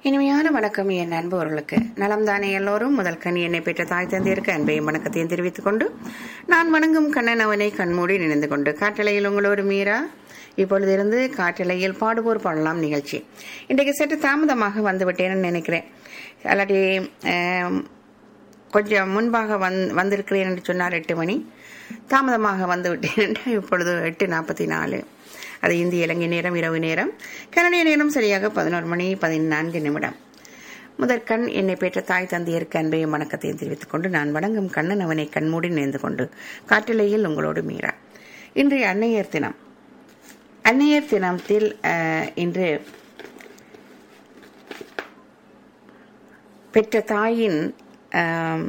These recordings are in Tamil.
இனிமையான வணக்கம் என் அன்பவர்களுக்கு நலம்தானே எல்லோரும் முதல் கனி என்னை பெற்ற தாய் தந்தையருக்கு அன்பையும் வணக்கத்தையும் தெரிவித்துக் கொண்டு நான் வணங்கும் கண்ணன் அவனை கண்மூடி நினைந்து கொண்டு காற்றலையில் உங்களோடு மீரா இப்பொழுதிருந்து காற்றலையில் பாடுவோர் பாடலாம் நிகழ்ச்சி இன்றைக்கு சற்று தாமதமாக வந்து விட்டேன்னு நினைக்கிறேன் அல்லாட்டி ஆம், கொஞ்சம் முன்பாக வந் வந்திருக்கிறேன் என்று சொன்னார் எட்டு மணி தாமதமாக வந்து விட்டேன் என்று இப்பொழுது எட்டு நாற்பத்தி நாலு அது இந்திய இலங்கை நேரம் இரவு நேரம் கனடிய நேரம் சரியாக பதினோரு மணி பதினான்கு நிமிடம் முதற்கண் என்னை பெற்ற தாய் தந்தையருக்கு அன்பையும் வணக்கத்தையும் தெரிவித்துக் கொண்டு நான் வணங்கும் கண்ணன் அவனை கண்மூடி நேர்ந்து கொண்டு காற்றிலையில் உங்களோடு மீறா இன்றைய அன்னையர் தினம் அன்னையர் தினத்தில் அஹ், இன்று பெற்ற தாயின் ஆம்,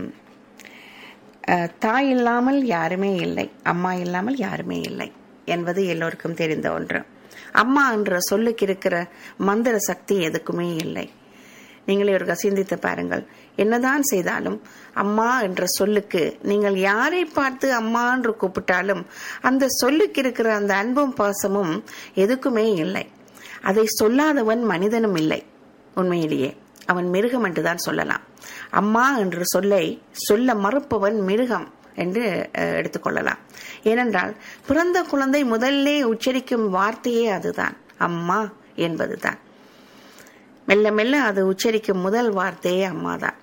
அஹ், தாய் இல்லாமல் யாருமே இல்லை அம்மா இல்லாமல் யாருமே இல்லை என்பது எல்லோருக்கும் தெரிந்த ஒன்று அம்மா என்ற சொல்லுக்கு இருக்கிற மந்திர சக்தி எதுக்குமே இல்லை நீங்களே ஒரு சிந்தித்து பாருங்கள் என்னதான் செய்தாலும் அம்மா என்ற சொல்லுக்கு நீங்கள் யாரை பார்த்து அம்மா என்று கூப்பிட்டாலும் அந்த சொல்லுக்கு இருக்கிற அந்த அன்பும் பாசமும் எதுக்குமே இல்லை அதை சொல்லாதவன் மனிதனும் இல்லை உண்மையிலேயே அவன் மிருகம் என்றுதான் சொல்லலாம் அம்மா என்ற சொல்லை சொல்ல மறுப்பவன் மிருகம் என்று அஹ், எடுத்துக்கொள்ளலாம் ஏனென்றால் பிறந்த குழந்தை முதல்லே உச்சரிக்கும் வார்த்தையே அதுதான் அம்மா என்பதுதான் மெல்ல மெல்ல அது உச்சரிக்கும் முதல் வார்த்தையே அம்மாதான்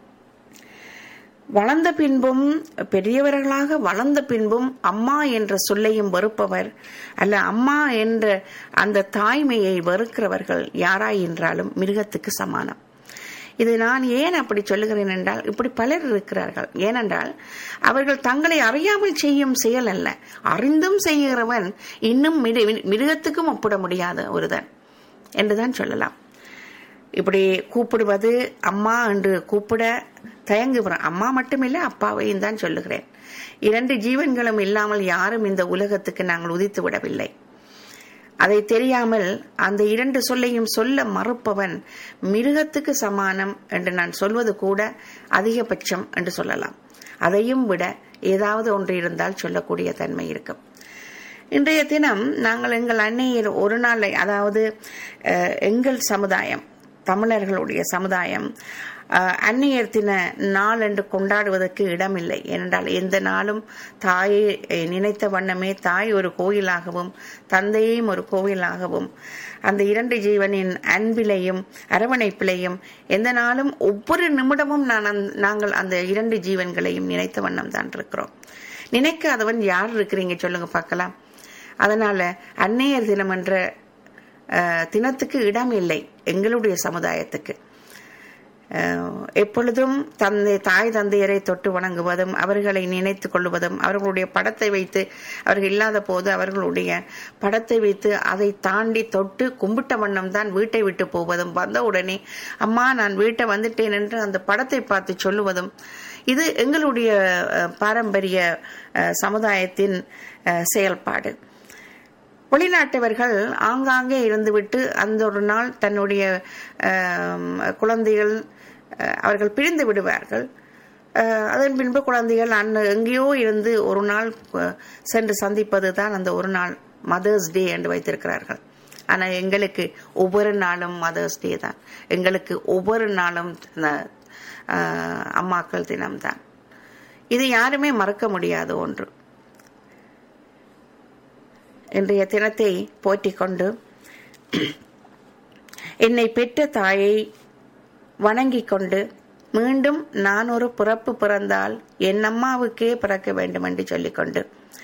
வளர்ந்த பின்பும் பெரியவர்களாக வளர்ந்த பின்பும் அம்மா என்ற சொல்லையும் வெறுப்பவர் அல்ல அம்மா என்ற அந்த தாய்மையை வெறுக்கிறவர்கள் யாராய் என்றாலும் மிருகத்துக்கு சமானம் இது நான் ஏன் அப்படி சொல்லுகிறேன் என்றால் இப்படி பலர் இருக்கிறார்கள் ஏனென்றால் அவர்கள் தங்களை அறியாமல் செய்யும் செயல் அல்ல அறிந்தும் செய்கிறவன் இன்னும் மிரு- மிருகத்துக்கும் ஒப்பிட முடியாத ஒருதன் என்றுதான் சொல்லலாம் இப்படி கூப்பிடுவது அம்மா என்று கூப்பிட தயங்குகிறோம் அம்மா மட்டுமில்லை அப்பாவையும் தான் சொல்லுகிறேன் இரண்டு ஜீவன்களும் இல்லாமல் யாரும் இந்த உலகத்துக்கு நாங்கள் உதித்து விடவில்லை அதை தெரியாமல் அந்த இரண்டு சொல்லையும் சொல்ல மறுப்பவன் மிருகத்துக்கு சமானம் என்று நான் சொல்வது கூட அதிகபட்சம் என்று சொல்லலாம் அதையும் விட ஏதாவது ஒன்று இருந்தால் சொல்லக்கூடிய தன்மை இருக்கும் இன்றைய தினம் நாங்கள் எங்கள் அன்னையர் ஒரு நாளை அதாவது அஹ், எங்கள் சமுதாயம் தமிழர்களுடைய சமுதாயம் அஹ், அன்னையர் தின நாள் என்று கொண்டாடுவதற்கு இடமில்லை ஏனென்றால் எந்த நாளும் தாயை அஹ், நினைத்த வண்ணமே தாய் ஒரு கோயிலாகவும் தந்தையையும் ஒரு கோவிலாகவும் அந்த இரண்டு ஜீவனின் அன்பிலையும் அரவணைப்பிலையும் எந்த நாளும் ஒவ்வொரு நிமிடமும் நான் அந்த- நாங்கள் அந்த இரண்டு ஜீவன்களையும் நினைத்த வண்ணம் தான் இருக்கிறோம் நினைக்காதவன் யார் இருக்கிறீங்க சொல்லுங்க பார்க்கலாம் அதனால அன்னையர் தினம் என்ற அஹ், தினத்துக்கு இடம் இல்லை எங்களுடைய சமுதாயத்துக்கு அஹ், எப்பொழுதும் தந்தை தாய் தந்தையரை தொட்டு வணங்குவதும் அவர்களை நினைத்துக் கொள்வதும் அவர்களுடைய படத்தை வைத்து அவர்கள் இல்லாத போது அவர்களுடைய படத்தை வைத்து அதை தாண்டி தொட்டு கும்பிட்ட வண்ணம் தான் வீட்டை விட்டு போவதும் வந்த உடனே அம்மா நான் வீட்டை வந்துட்டேன் என்று அந்த படத்தை பார்த்து சொல்லுவதும் இது எங்களுடைய அஹ், பாரம்பரிய அஹ், சமுதாயத்தின் அஹ், செயல்பாடு வெளிநாட்டவர்கள் ஆங்காங்கே இருந்துவிட்டு அந்த ஒரு நாள் தன்னுடைய ஆம், குழந்தைகள் அஹ், அவர்கள் பிரிந்து விடுவார்கள் அஹ், அதன் பின்பு குழந்தைகள் அண்ணன் எங்கேயோ இருந்து ஒரு நாள் அஹ், சென்று சந்திப்பது தான் அந்த ஒரு நாள் மதர்ஸ் டே என்று வைத்திருக்கிறார்கள் ஆனால் எங்களுக்கு ஒவ்வொரு நாளும் மதர்ஸ் டே தான் எங்களுக்கு ஒவ்வொரு நாளும் அஹ், அஹ், அம்மாக்கள் தினம்தான் இது யாருமே மறக்க முடியாத ஒன்று இன்றைய தினத்தை போற்றிக் கொண்டு என்னை பெற்ற தாயை வணங்கிக் கொண்டு மீண்டும் நான் ஒரு பிறப்பு பிறந்தால் என் அம்மாவுக்கே பிறக்க வேண்டும் என்று சொல்லிக்கொண்டு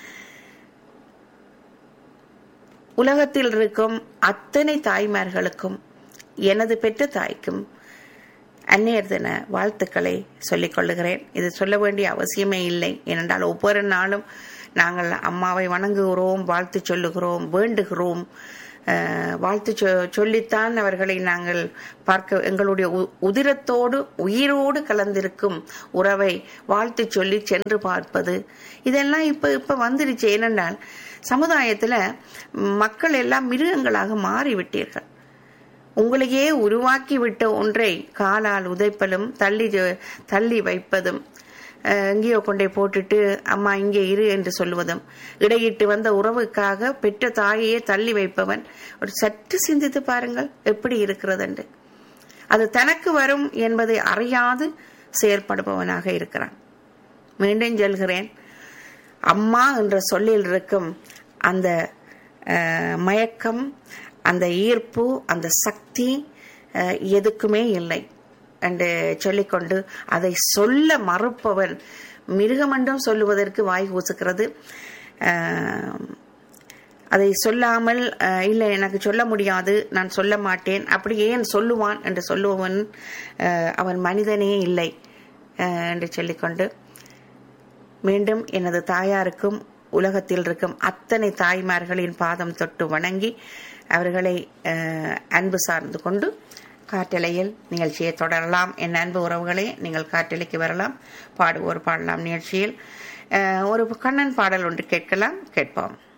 உலகத்தில் இருக்கும் அத்தனை தாய்மார்களுக்கும் எனது பெற்ற தாய்க்கும் அந்நியர் தின வாழ்த்துக்களை சொல்லிக் கொள்ளுகிறேன் இது சொல்ல வேண்டிய அவசியமே இல்லை ஏனென்றால் ஒவ்வொரு நாளும் நாங்கள் அம்மாவை வணங்குகிறோம் வாழ்த்து சொல்லுகிறோம் வேண்டுகிறோம் அஹ், வாழ்த்து சொ- சொல்லித்தான் அவர்களை நாங்கள் பார்க்க எங்களுடைய உ- உதிரத்தோடு உயிரோடு கலந்திருக்கும் உறவை வாழ்த்து சொல்லி சென்று பார்ப்பது இதெல்லாம் இப்ப இப்ப வந்துருச்சு ஏனென்றால் சமுதாயத்துல மக்கள் எல்லாம் மிருகங்களாக மாறிவிட்டீர்கள் உங்களையே உருவாக்கி விட்ட ஒன்றை காலால் உதைப்பதும் தள்ளி தள்ளி வைப்பதும் அஹ், எங்கேயோ கொண்டே போட்டுட்டு அம்மா இங்கே இரு என்று சொல்லுவதும் இடையிட்டு வந்த உறவுக்காக பெற்ற தாயையே தள்ளி வைப்பவன் ஒரு சற்று சிந்தித்து பாருங்கள் எப்படி இருக்கிறது என்று அது தனக்கு வரும் என்பதை அறியாது செயற்படுபவனாக இருக்கிறான் மீண்டும் சொல்கிறேன் அம்மா என்ற சொல்லில் இருக்கும் அந்த அஹ், மயக்கம் அந்த ஈர்ப்பு அந்த சக்தி அஹ், எதுக்குமே இல்லை என்று சொல்லிக்கொண்டு அதை சொல்ல மறுப்பவன் மிருகமண்டும் சொல்லுவதற்கு வாய் கூசுகிறது அஹ், அதை சொல்லாமல் அஹ், இல்லை எனக்கு சொல்ல முடியாது நான் சொல்ல மாட்டேன் அப்படி ஏன் சொல்லுவான் என்று சொல்லுபவன் அஹ், அவன் மனிதனே இல்லை அஹ், என்று சொல்லிக்கொண்டு மீண்டும் எனது தாயாருக்கும் உலகத்தில் இருக்கும் அத்தனை தாய்மார்களின் பாதம் தொட்டு வணங்கி அவர்களை அஹ், அன்பு சார்ந்து கொண்டு காற்றலையில் நிகழ்ச்சியை தொடரலாம் என் அன்பு உறவுகளே நீங்கள் காற்றலைக்கு வரலாம் பாடுவோர் பாடலாம் நிகழ்ச்சியில் அஹ், ஒரு கண்ணன் பாடல் ஒன்று கேட்கலாம் கேட்போம்